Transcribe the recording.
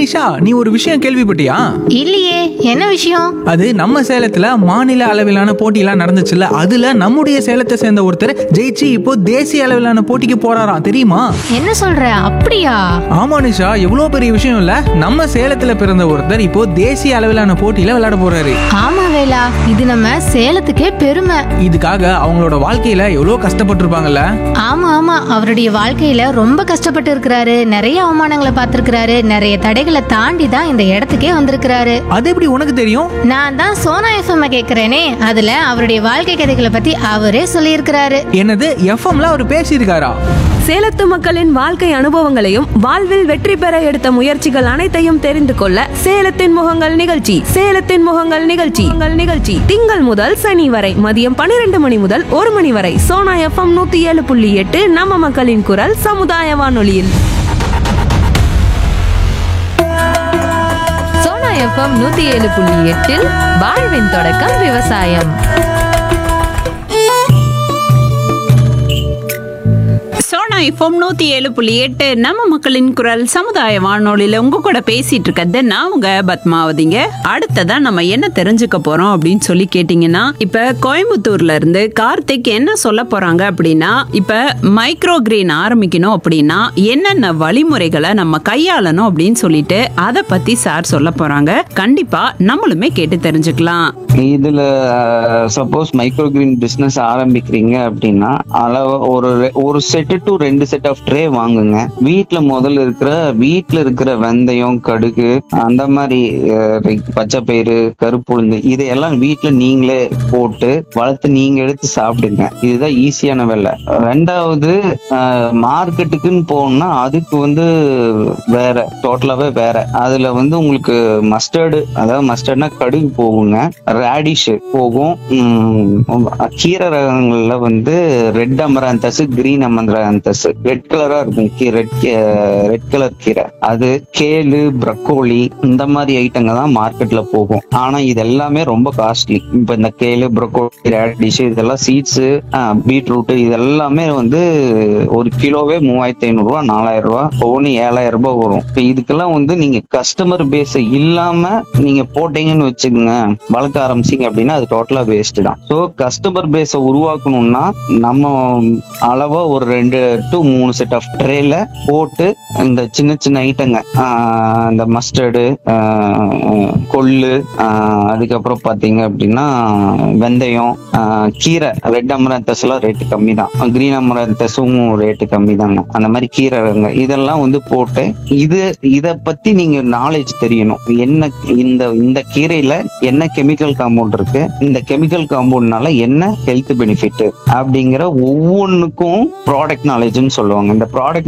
நிஷா நீ ஒரு விஷயம் கேள்விப்பட்டியா இல்லையே என்ன விஷயம் அது நம்ம சேலத்துல மாநில அளவிலான போட்டியெல்லாம் நடந்துச்சுல்ல அதுல நம்முடைய சேலத்தை சேர்ந்த ஒருத்தர் ஜெயிச்சு இப்போ தேசிய அளவிலான போட்டிக்கு போறாராம் தெரியுமா என்ன சொல்ற அப்படியா ஆமா நிஷா எவ்வளோ பெரிய விஷயம் இல்ல நம்ம சேலத்துல பிறந்த ஒருத்தர் இப்போ தேசிய அளவிலான போட்டியில விளையாட போறாரு ஆமா வேலா இது நம்ம சேலத்துக்கே பெருமை இதுக்காக அவங்களோட வாழ்க்கையில எவ்வளோ கஷ்டப்பட்டிருப்பாங்கல்ல ஆமா ஆமா அவருடைய வாழ்க்கையில ரொம்ப கஷ்டப்பட்டு இருக்கிறாரு நிறைய அவமானங்களை பார்த்திருக்கிறாரு நிறைய தடைகளை தாண்டி தான் இந்த இடத்துக்கே வந்திருக்கிறாரு அது எப்படி உனக்கு தெரியும் நான் தான் சோனா எஃப்எம் கேக்குறேனே அதுல அவருடைய வாழ்க்கை கதைகளை பத்தி அவரே சொல்லியிருக்கிறாரு என்னது எஃப்எம்ல அவர் பேசியிருக்காரா சேலத்து மக்களின் வாழ்க்கை அனுபவங்களையும் வாழ்வில் வெற்றி பெற எடுத்த முயற்சிகள் அனைத்தையும் தெரிந்து கொள்ள சேலத்தின் முகங்கள் நிகழ்ச்சி சேலத்தின் முகங்கள் நிகழ்ச்சி உங்கள் நிகழ்ச்சி திங்கள் முதல் சனி வரை மதியம் பன்னிரண்டு மணி முதல் ஒரு மணி வரை சோனா எஃப்எம் நூத்தி ஏழு புள்ளி எட்டு நம்ம மக்களின் குரல் சமுதாய வானொலியில் சோனா எஃப்எம் நூத்தி ஏழு புள்ளி எட்டில் வாழ்வின் தொடக்கம் விவசாயம் சோனா எஃப்எம் நூத்தி ஏழு புள்ளி எட்டு நம்ம மக்களின் குரல் சமுதாய வானொலியில உங்க கூட பேசிட்டு இருக்கிறது நான் உங்க பத்மாவதிங்க அடுத்ததா நம்ம என்ன தெரிஞ்சுக்க போறோம் அப்படின்னு சொல்லி கேட்டீங்கன்னா இப்ப கோயம்புத்தூர்ல இருந்து கார்த்திக் என்ன சொல்ல போறாங்க அப்படின்னா இப்ப மைக்ரோ கிரீன் ஆரம்பிக்கணும் அப்படின்னா என்னென்ன வழிமுறைகளை நம்ம கையாளணும் அப்படின்னு சொல்லிட்டு அதை பத்தி சார் சொல்ல போறாங்க கண்டிப்பா நம்மளுமே கேட்டு தெரிஞ்சுக்கலாம் இதுல சப்போஸ் மைக்ரோ கிரீன் பிசினஸ் ஆரம்பிக்கிறீங்க அப்படின்னா அளவு ஒரு ரெ- ஒரு செட்டு டு ரெண்டு செட் ஆஃப் ட்ரே வாங்குங்க வீட்ல முதல்ல இருக்கிற வீட்ல இருக்கிற வெந்தயம் கடுகு அந்த மாதிரி அஹ், like பச்சை பயிறு கருப்புளுந்து இதையெல்லாம் வீட்ல நீங்களே போட்டு வளர்த்து நீங்க எடுத்து சாப்பிடுங்க இதுதான் ஈஸியான வேலை ரெண்டாவது மார்க்கெட்டுக்குன்னு போகணும்னா அதுக்கு வந்து வேற டோட்டலாவே வேற அதுல வந்து உங்களுக்கு மஸ்டர்டு அதாவது மஸ்டர்ட்னா கடுகு போகுங்க ரேடிஷ் போகும் உம், கீரை ரகங்கள்ல வந்து red amaranthus green amaranthus red கலரா இருக்கும் ரெட் ரெட் கலர் கீரை அது கேளு ப்ரக்கோலி இந்த மாதிரி ஐட்டங்க தான் மார்க்கெட்ல போகும் ஆனா இது எல்லாமே ரொம்ப காஸ்ட்லி இப்ப இந்த கேளு ப்ரக்கோலி ரேடிஷ் இதெல்லாம் சீட்ஸ் பீட்ரூட் இது எல்லாமே வந்து ஒரு கிலோவே மூவாயிரத்தி ஐநூறு ரூபா நாலாயிரம் ரூபா ஒவ்வொன்று ஏழாயிரம் ரூபாய் வரும் இப்ப இதுக்கெல்லாம் வந்து நீங்க கஸ்டமர் பேஸ் இல்லாம நீங்க போட்டீங்கன்னு வச்சுக்கோங்க வளர்க்க ஆரம்பிச்சீங்க அப்படின்னா அது டோட்டலா வேஸ்ட் தான் ஸோ கஸ்டமர் பேஸை உருவாக்கணும்னா நம்ம அளவா ஒரு ரெண்டு டு மூணு செட் ஆஃப் ட்ரேல போட்டு இந்த சின்ன சின்ன ஐட்டங்க ஆஹ் இந்த மஸ்டர்டு கொள்ளு ஆஹ் அதுக்கப்புறம் பாத்தீங்க அப்படின்னா வெந்தயம் ஆஹ் கீரை ரெட் அமரந்தஸ் எல்லாம் ரேட்டு கம்மி தான் கிரீன் அமரந்தஸும் ரேட்டு கம்மி தாங்க அந்த மாதிரி கீரை வகைங்க இதெல்லாம் வந்து போட்டு இது இத பத்தி நீங்க நாலேஜ் தெரியணும் என்ன இந்த இந்த கீரையில என்ன கெமிக்கல் காம்பவுண்ட் இருக்கு இந்த கெமிக்கல் காம்பவுண்ட்னால என்ன ஹெல்த் பெனிஃபிட் அப்படிங்கிற ஒவ்வொன்றுக்கும் ப்ராடக்ட் நாலேஜ்னு சொல்லுவாங்க இந்த ப்ராடக்ட்